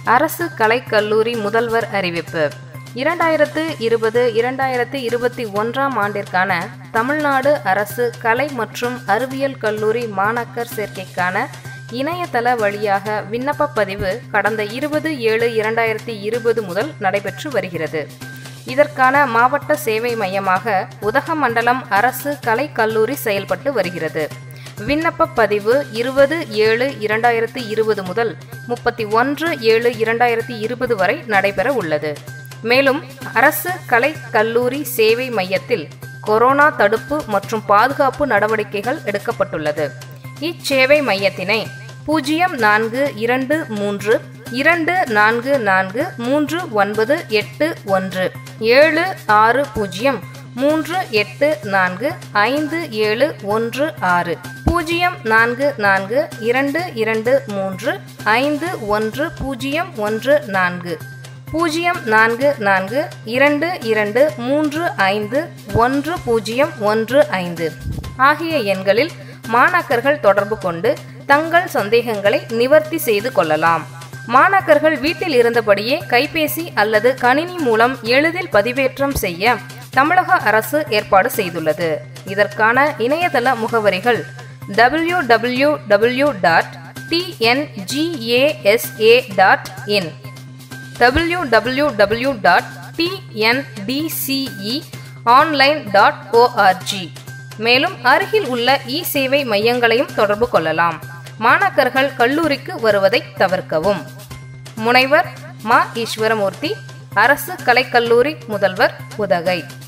அரசு கலைக்கல்லூரி முதல்வர் அறிவிப்பு இரண்டாயிரத்து இருபது இரண்டாயிரத்து இருபத்தி ஒன்றாம் ஆண்டிற்கான தமிழ்நாடு அரசு கலை மற்றும் அறிவியல் கல்லூரி மாணாக்கர் சேர்க்கைக்கான இணையதள வழியாக விண்ணப்ப பதிவு கடந்த இருபது ஏழு இரண்டாயிரத்தி இருபது முதல் நடைபெற்று வருகிறது இதற்கான மாவட்ட சேவை மையமாக உதகமண்டலம் அரசு கலைக்கல்லூரி செயல்பட்டு வருகிறது விண்ணப்ப பதிவு இருபது ஏழு இரண்டாயிரத்தி இருபது முதல் முப்பத்தி ஒன்று ஏழு இரண்டாயிரத்தி இருபது வரை நடைபெற உள்ளது மேலும் அரசு கலை கல்லூரி சேவை மையத்தில் கொரோனா தடுப்பு மற்றும் பாதுகாப்பு நடவடிக்கைகள் எடுக்கப்பட்டுள்ளது இச்சேவை மையத்தினை பூஜ்ஜியம் நான்கு இரண்டு மூன்று இரண்டு நான்கு நான்கு மூன்று ஒன்பது எட்டு ஒன்று ஏழு ஆறு பூஜ்ஜியம் மூன்று எட்டு நான்கு ஐந்து ஏழு ஒன்று ஆறு பூஜ்ஜியம் நான்கு நான்கு இரண்டு இரண்டு மூன்று ஐந்து ஒன்று பூஜ்ஜியம் ஒன்று நான்கு பூஜ்ஜியம் நான்கு நான்கு இரண்டு இரண்டு மூன்று ஐந்து ஒன்று பூஜ்ஜியம் ஒன்று ஐந்து ஆகிய எண்களில் மாணாக்கர்கள் தொடர்பு கொண்டு தங்கள் சந்தேகங்களை நிவர்த்தி செய்து கொள்ளலாம் மாணாக்கர்கள் வீட்டில் இருந்தபடியே கைபேசி அல்லது கணினி மூலம் எளிதில் பதிவேற்றம் செய்ய தமிழக அரசு ஏற்பாடு செய்துள்ளது இதற்கான இணையதள முகவரிகள் W W W dot TNGASA dot in W W W dot TNDCE online dot ORG மேலும் அருகில் உள்ள இ சேவை மையங்களையும் தொடர்பு கொள்ளலாம் மாணாக்கர்கள் கல்லூரிக்கு வருவதை தவிர்க்கவும் முனைவர் மா ஈஸ்வரமூர்த்தி அரசு கலைக்கல்லூரி முதல்வர் உதகை